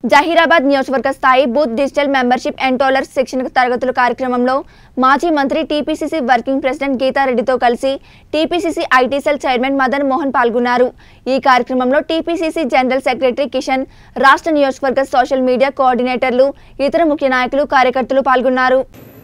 జహీరాబాద్ నియోజకవర్గ స్థాయి booth digital membership ఎంటోలర్ శిక్షణ తరగతుల కార్యక్రమంలో మాజీ మంత్రి టీపీసీసీ వర్కింగ్ ప్రెసిడెంట్ గీతారెడ్డితో కలిసి TPCC IT cell chairman Madan Mohan పాల్గొన్నారు ఈ కార్యక్రమంలో టీపీసీసీ జనరల్ సెక్రటరీ కిషన్ రాష్ట్ర నియోజకవర్గ సోషల్ మీడియా కోఆర్డినేటర్లు ఇతర ముఖ్య నాయకులు కార్యకర్తలు పాల్గొన్నారు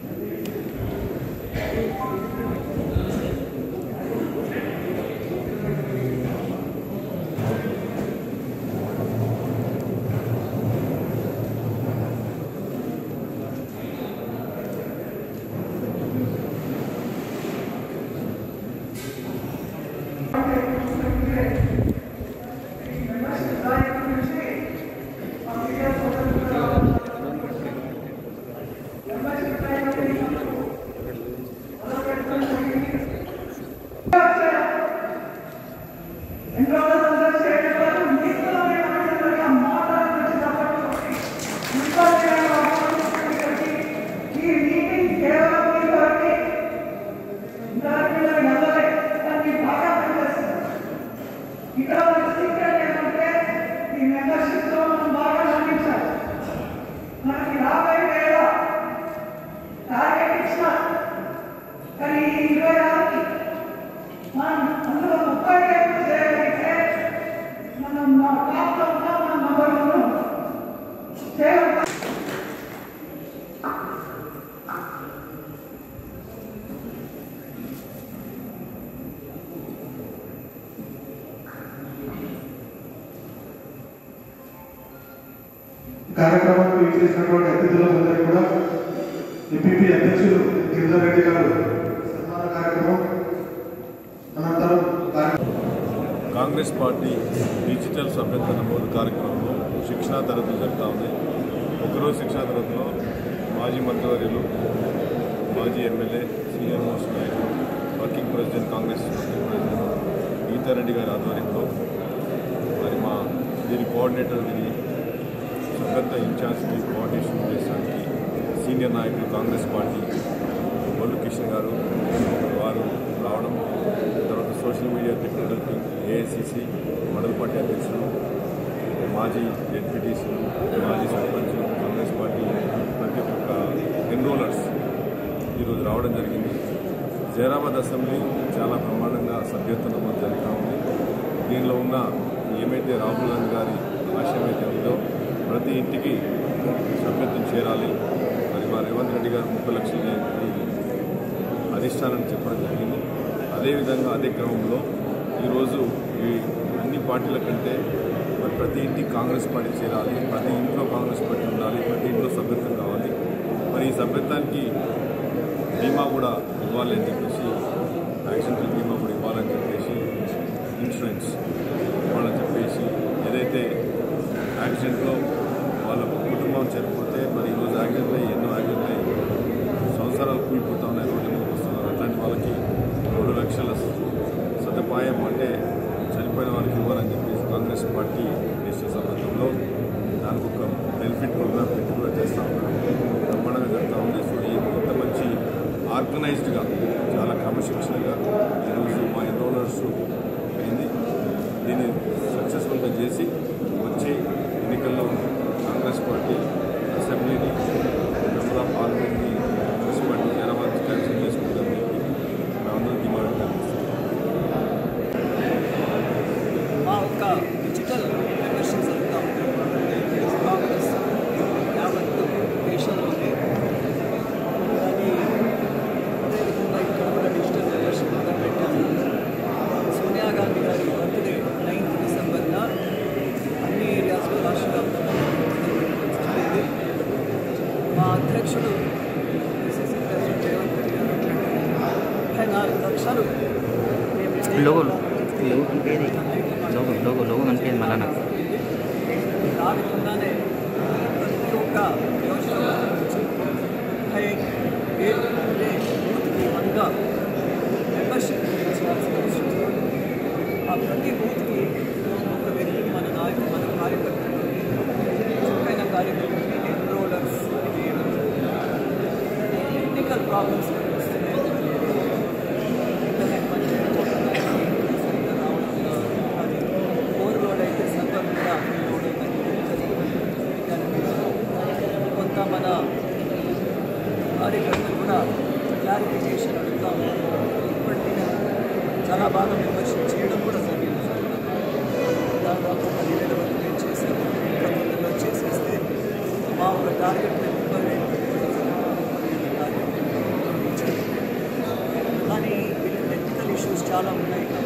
ఇక్కడ ఒక సీక్రెట్ ఏంటంటే ఈ మెంబర్షిప్ లో మనం బాగా గమనించాలి మనకి యాభై వేల టార్గెట్ ఇచ్చిన కానీ ఈ ఇరవై ఆరుకి మనం అందులో ముప్పై వేలు చేయగలిగితే మనం మా టాప్లో ఉంటాం మనం నంబర్ వన్ ఉంటాం చేయగలుగుతాం కార్యక్రమానికి విచ్చేసినటువంటి అతిథులందరికీ కూడా ఎంపీపీ అధ్యక్షులు గిరిజారెడ్డి గారు సన్మాన కార్యక్రమం అనంతరం కార్యక్రమం కాంగ్రెస్ పార్టీ డిజిటల్ సభ్యత్వ నమోదు కార్యక్రమంలో శిక్షణా తరగతులు జరుగుతూ ఉన్నాయి ఒకరోజు శిక్షణా తరగతిలో మాజీ మంత్రివర్యులు మాజీ ఎమ్మెల్యే సీనియర్ మోస్ట్ నాయకులు working president Congress working president Geetha Reddy గారి ఆధ్వర్యంలో మరి మా దీని కోఆర్డినేటర్ దీని సభ్యత్వ ఇన్ఛార్జ్కి కోఆర్డినేషన్ చేసడానికి సీనియర్ నాయకులు కాంగ్రెస్ పార్టీ బొల్లు కిషన్ గారు వారు రావడం తర్వాత social media technical team AICC మండల పార్టీ అధ్యక్షులు మాజీ డెప్యూటీసులు మాజీ సర్పంచులు కాంగ్రెస్ పార్టీ ప్రతి ఒక్క ఎన్రోలర్స్ ఈరోజు రావడం జరిగింది జైరాబాద్ అసెంబ్లీ చాలా బ్రహ్మాండంగా సభ్యత్వ నమోదు జరుగుతూ ఉంది దీనిలో ఉన్న ఏమైతే రాహుల్ గాంధీ గారి ఆశయం అయితే ఉందో ప్రతి ఇంటికి సభ్యత్వం చేరాలి మరి మా రేవంత్ రెడ్డి గారు ముప్పై లక్షల అధిష్టానం చెప్పడం జరిగింది అదేవిధంగా అదే క్రమంలో ఈరోజు ఈ అన్ని పార్టీల కంటే మరి ప్రతి ఇంటికి కాంగ్రెస్ పార్టీ చేరాలి ప్రతి ఇంట్లో కాంగ్రెస్ పార్టీ ఉండాలి ప్రతి ఇంట్లో సభ్యత్వం కావాలి మరి ఈ సభ్యత్వానికి బీమా కూడా ఇవ్వాలి అని చెప్పేసి యాక్సిడెంటల్ బీమా కూడా ఇవ్వాలని చెప్పేసి ఇన్సూరెన్స్ ఇవ్వాలని చెప్పేసి ఏదైతే యాక్సిడెంట్లో వాళ్ళ కుటుంబం చనిపోతే మరి ఈరోజు యాక్సిడెంట్ అయ్యి ఎన్నో యాక్సిడెంట్ అయ్యి సంవత్సరాలు కూలిపోతా ఉన్నాయి రోడ్డు మీదకి వస్తున్నారు అట్లాంటి వాళ్ళకి రెండు లక్షల సదుపాయం అంటే చనిపోయిన వాళ్ళకి ఇవ్వాలని చెప్పేసి కాంగ్రెస్ పార్టీ నేషనల్ సందర్భంలో దానికి ఒక బెనిఫిట్ ప్రోగ్రామ్ పెట్టి కూడా చేస్తూ ఉన్నారు బ్రహ్మాండంగా జరుగుతూ ఉంది సో ఈ ఇంత మంచి ఆర్గనైజ్డ్గా చాలా క్రమశిక్షణగా ఈరోజు మా ఎన్రోలర్స్ అయింది దీన్ని సక్సెస్ఫుల్గా చేసి వచ్చే ఎన్నికల్లో కాంగ్రెస్ పార్టీ అసెంబ్లీని మెంబర్ ఆఫ్ పార్లమెంట్ని కాంగ్రెస్ పార్టీ హైదరాబాద్ క్యాన్సిల్ చేసుకుంటామని చెప్పి మేమందరం డిమాండ్ కనిపిస్తాం మా యొక్క డిజిటల్ మెంబర్షిప్ జరుగుతూ ఉంది కాంగ్రెస్ యావత్తు దేశంలోనే దాన్ని అదేవిధంగా ఇక్కడ కూడా డిజిటల్ మెంబర్షిప్ మొదలుపెట్టాము సోనియా గాంధీ గారి బర్త్డే నైన్త్ డిసెంబర్న అన్ని ఏరియాస్లో రాష్ట్ర వ్యాప్తంగా జరిగింది మా అధ్యక్షుడు పిసిసి ప్రెసిడెంట్ రేవంత్ రెడ్డి గారు ముప్పై నాలుగు లక్షలు మేము లోగో లోగో కనిపించేది లోగో లోగో లోగో కనిపించేది మళ్ళా నాకు రాకుండానే ప్రతి ఒక్క నియోజకవర్గం నుంచి ముప్పై ఏడు అంటే బూత్కి వంద మెంబర్షిప్ ఇచ్చాల్సిన అవసరం ఉంది. ఆ ప్రతి బూత్కి ఒక వ్యక్తికి మన నాయకులు మన కార్యకర్తలకి చురుకైన కార్యకర్తలకి ఎన్రోలర్స్ టెక్నికల్ ప్రాబ్లమ్స్ వస్తున్నాయి ఇంటర్నెట్ పని చేయకపోవడం సరిగ్గా రావడం అది ఓవర్ లోడ్ అయితే సర్వర్ మీద లోడ్ అయితే కార్యకర్తలు కూడా క్లారిఫికేషన్ అడుగుతాము ఇప్పటికీ చాలా బాగా విమర్శన చేయడం కూడా జరిగింది దాదాపు పదివేల వరకు మేము చేసాము ఇంకా తొందరలో చేసేస్తే మా ఒక టార్గెట్ మేము ముప్పై వేలు పెట్టుకోవడం టార్గెట్ కానీ వీళ్ళు టెక్నికల్ ఇష్యూస్ చాలా ఉన్నాయి